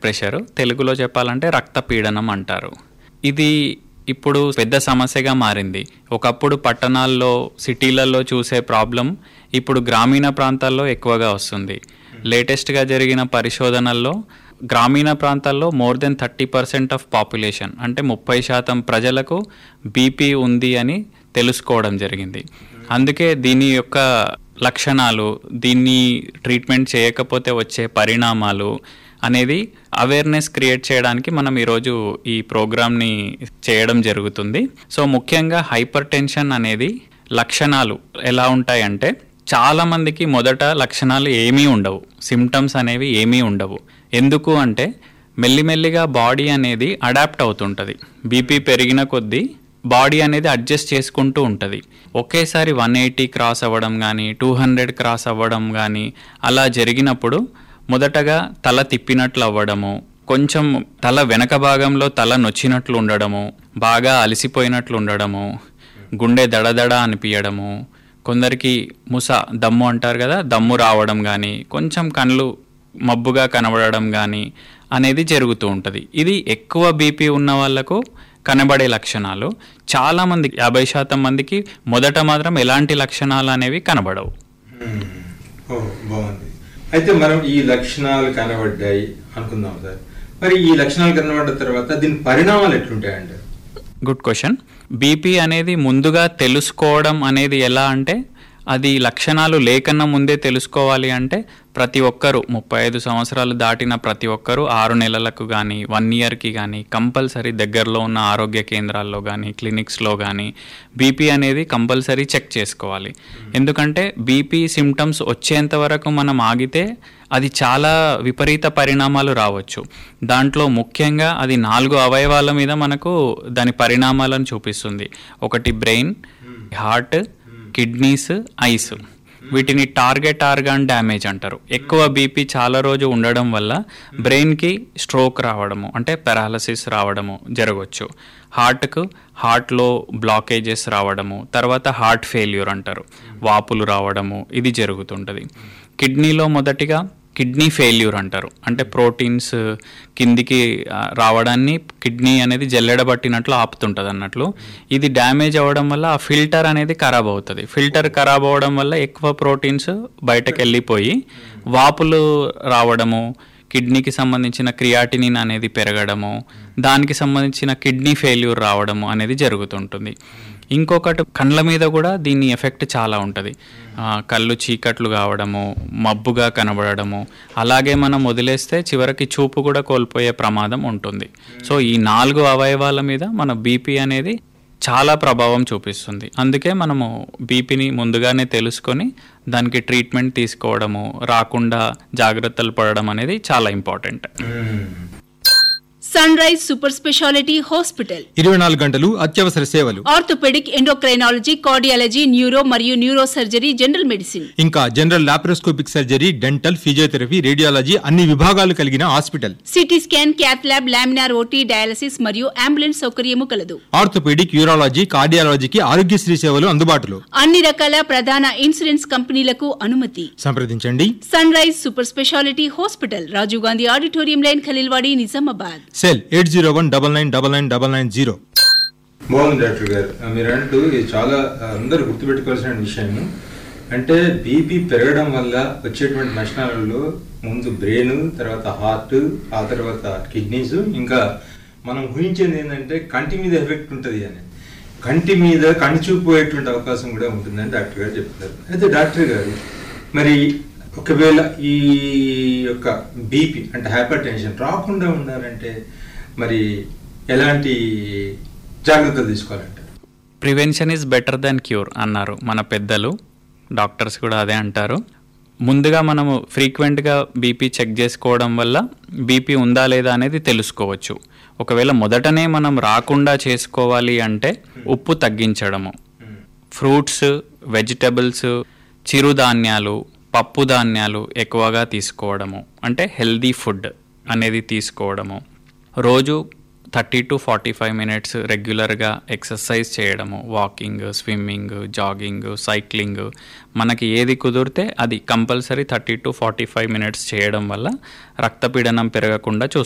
Pressure తెలుగులో చెప్పాలంటే రక్తపీడనం అంటారు ఇది ఇప్పుడు పెద్ద సమస్యగా మారింది ఒకప్పుడు పట్టణాల్లో సిటీలలో చూసే ప్రాబ్లం ఇప్పుడు గ్రామీణ ప్రాంతాల్లో ఎక్కువగా వస్తుంది లేటెస్ట్గా జరిగిన పరిశోధనల్లో గ్రామీణ ప్రాంతాల్లో more than thirty percent of population అంటే ముప్పై శాతం ప్రజలకు బీపీ ఉంది అని తెలుసుకోవడం జరిగింది అందుకే దీని యొక్క లక్షణాలు దీన్ని ట్రీట్మెంట్ చేయకపోతే వచ్చే పరిణామాలు అనేది అవేర్నెస్ క్రియేట్ చేయడానికి మనం ఈరోజు ఈ ప్రోగ్రామ్ని చేయడం జరుగుతుంది సో ముఖ్యంగా హైపర్ టెన్షన్ అనేది లక్షణాలు ఎలా ఉంటాయంటే చాలా మందికి మొదట లక్షణాలు ఏమీ ఉండవు సిమ్టమ్స్ అనేవి ఏమీ ఉండవు ఎందుకు అంటే మెల్లిమెల్లిగా బాడీ అనేది అడాప్ట్ అవుతుంటుంది బీపీ పెరిగిన కొద్దీ బాడీ అనేది అడ్జస్ట్ చేసుకుంటూ ఉంటుంది ఒకేసారి వన్ ఎయిటీ క్రాస్ అవ్వడం కానీ టూ హండ్రెడ్ క్రాస్ అవ్వడం కానీ అలా జరిగినప్పుడు మొదటగా తల తిప్పినట్లు అవ్వడము కొంచెం తల వెనక భాగంలో తల నొచ్చినట్లు ఉండడము బాగా అలసిపోయినట్లు ఉండడము గుండె దడదడ అనిపించడము కొందరికి ముస దమ్ము అంటారు కదా దమ్ము రావడం కానీ కొంచెం కళ్ళు మబ్బుగా కనబడడం కానీ అనేది జరుగుతూ ఉంటుంది ఇది ఎక్కువ బీపీ ఉన్న వాళ్ళకు కనబడే లక్షణాలు చాలా మంది యాభై శాతం మందికి మొదట మాత్రం ఎలాంటి లక్షణాలు అనేవి కనబడవు మ్మ్. ఓ బాగుంది అయితే మనం ఈ లక్షణాలు కనబడ్డాయి అనుకుందాం సార్ మరి ఈ లక్షణాలు కనబడ్డ తర్వాత దీని పరిణామాలు ఎట్లుంటాయండి గుడ్ క్వశ్చన్ బీపీ అనేది ముందుగా తెలుసుకోవడం అనేది ఎలా అంటే అది లక్షణాలు లేకన్నా ముందే తెలుసుకోవాలి అంటే ప్రతి ఒక్కరూ ముప్పై ఐదు సంవత్సరాలు దాటిన ప్రతి ఒక్కరూ ఆరు నెలలకు కానీ వన్ ఇయర్కి కానీ కంపల్సరీ దగ్గరలో ఉన్న ఆరోగ్య కేంద్రాల్లో కానీ క్లినిక్స్లో కానీ బీపీ అనేది కంపల్సరీ చెక్ చేసుకోవాలి ఎందుకంటే బీపీ సిమ్టమ్స్ వచ్చేంత వరకు మనం ఆగితే అది చాలా విపరీత పరిణామాలు రావచ్చు దాంట్లో ముఖ్యంగా అది నాలుగు అవయవాల మీద మనకు దాని పరిణామాలను చూపిస్తుంది ఒకటి బ్రెయిన్ హార్ట్ కిడ్నీస్ ఐస్ వీటిని టార్గెట్ ఆర్గాన్ డ్యామేజ్ అంటారు ఎక్కువ బీపీ చాలా రోజు ఉండడం వల్ల బ్రెయిన్కి స్ట్రోక్ రావడము అంటే పెరాలసిస్ రావడము జరగవచ్చు హార్ట్కు హార్ట్లో బ్లాకేజెస్ రావడము తర్వాత హార్ట్ ఫెయిల్యూర్ అంటారు వాపులు రావడము ఇది జరుగుతుంటుంది కిడ్నీలో మొదటిగా కిడ్నీ ఫెయిల్యూర్ అంటారు అంటే ప్రోటీన్స్ కిందికి ఆ, రావడాన్ని కిడ్నీ అనేది జల్లెడబట్టినట్లు ఆపుతుంటుంది అన్నట్లు ఇది డ్యామేజ్ అవ్వడం వల్ల ఆ ఫిల్టర్ అనేది ఖరాబ్ అవుతుంది ఫిల్టర్ ఖరాబ్ అవ్వడం వల్ల ఎక్కువ ప్రోటీన్స్ బయటకు వెళ్ళిపోయి వాపులు రావడము కిడ్నీకి సంబంధించిన క్రియాటినిన్ అనేది పెరగడము దానికి సంబంధించిన కిడ్నీ ఫెయిల్యూర్ రావడము అనేది జరుగుతుంటుంది ఇంకొకటి కండ్ల మీద కూడా దీని ఎఫెక్ట్ చాలా ఉంటుంది ఆ, కళ్ళు చీకట్లు కావడము మబ్బుగా కనబడము అలాగే మనం వదిలేస్తే చివరికి చూపు కూడా కోల్పోయే ప్రమాదం ఉంటుంది సో ఈ నాలుగు అవయవాల మీద మన బీపీ అనేది చాలా ప్రభావం చూపిస్తుంది అందుకే మనము బీపీని ముందుగానే తెలుసుకొని దానికి ట్రీట్మెంట్ తీసుకోవడము రాకుండా జాగ్రత్తలు పడడం అనేది చాలా important sunrise super speciality hospital ఇరవై నాలుగు గంటలు అత్యవసర సేవలు ఆర్థోపెడిక్ ఎండోక్రైనాలజీ కార్డియాలజీ న్యూరో మరియు న్యూరో సర్జరీ జనరల్ మెడిసిన్ ఇంకా general laparoscopic surgery dental physiotherapy radiology అన్ని విభాగాలు కలిగిన hospital CT scan cath lab laminar OT dialysis మరియు అంబులెన్స్ సౌకర్యము కలదు ఆర్థోపెడిక్ యూరాలజీ కార్డియాలజీకి ఆరోగ్యశ్రీ సేవలు అందుబాటులో అన్ని రకాల ప్రధాన ఇన్సూరెన్స్ కంపెనీలకు అనుమతి సంప్రదించండి sunrise super speciality hospital Rajiv Gandhi auditorium line Khaleelwadi Nizamabad cell eight zero one double nine double nine double nine zero బాగుంది డాక్టర్ గారు ఆ, మీరు అంటూ ఇది చాలా ఆ, అందరూ గుర్తుపెట్టుకోవాల్సిన విషయం అంటే బీపీ పెరగడం వల్ల వచ్చేటువంటి లక్షణాలలో ముందు బ్రెయిన్ తర్వాత హార్ట్ ఆ తర్వాత కిడ్నీస్ ఇంకా మనం ఊహించేది ఏంటంటే కంటి మీద ఎఫెక్ట్ ఉంటుంది అని కంటి మీద కణిచిపోయేటువంటి అవకాశం కూడా ఉంటుందని డాక్టర్ గారు చెప్తారు అయితే డాక్టర్ గారు మరి ఒకవేళ ఈ యొక్క బీపీ అంటే హైపర్ టెన్షన్ రాకుండా ఉండాలంటే మరి ఎలాంటి జాగ్రత్తలు తీసుకోవాలంటారు prevention is better than cure అన్నారు మన పెద్దలు డాక్టర్స్ కూడా అదే అంటారు ముందుగా మనము ఫ్రీక్వెంట్గా బీపీ చెక్ చేసుకోవడం వల్ల బీపీ ఉందా లేదా అనేది తెలుసుకోవచ్చు ఒకవేళ మొదటనే మనం రాకుండా చేసుకోవాలి అంటే ఉప్పు తగ్గించడము ఫ్రూట్స్ వెజిటబుల్స్ చిరుధాన్యాలు పప్పు ధాన్యాలు ఎక్కువగా తీసుకోవడము అంటే హెల్దీ ఫుడ్ అనేది తీసుకోవడము రోజు thirty to forty five minutes రెగ్యులర్గా ఎక్సర్సైజ్ చేయడము వాకింగ్ స్విమ్మింగ్ జాగింగ్ సైక్లింగ్ మనకి ఏది కుదిరితే అది compulsory thirty to forty five minutes చేయడం వల్ల రక్తపీడనం పెరగకుండా చూసుకోవచ్చు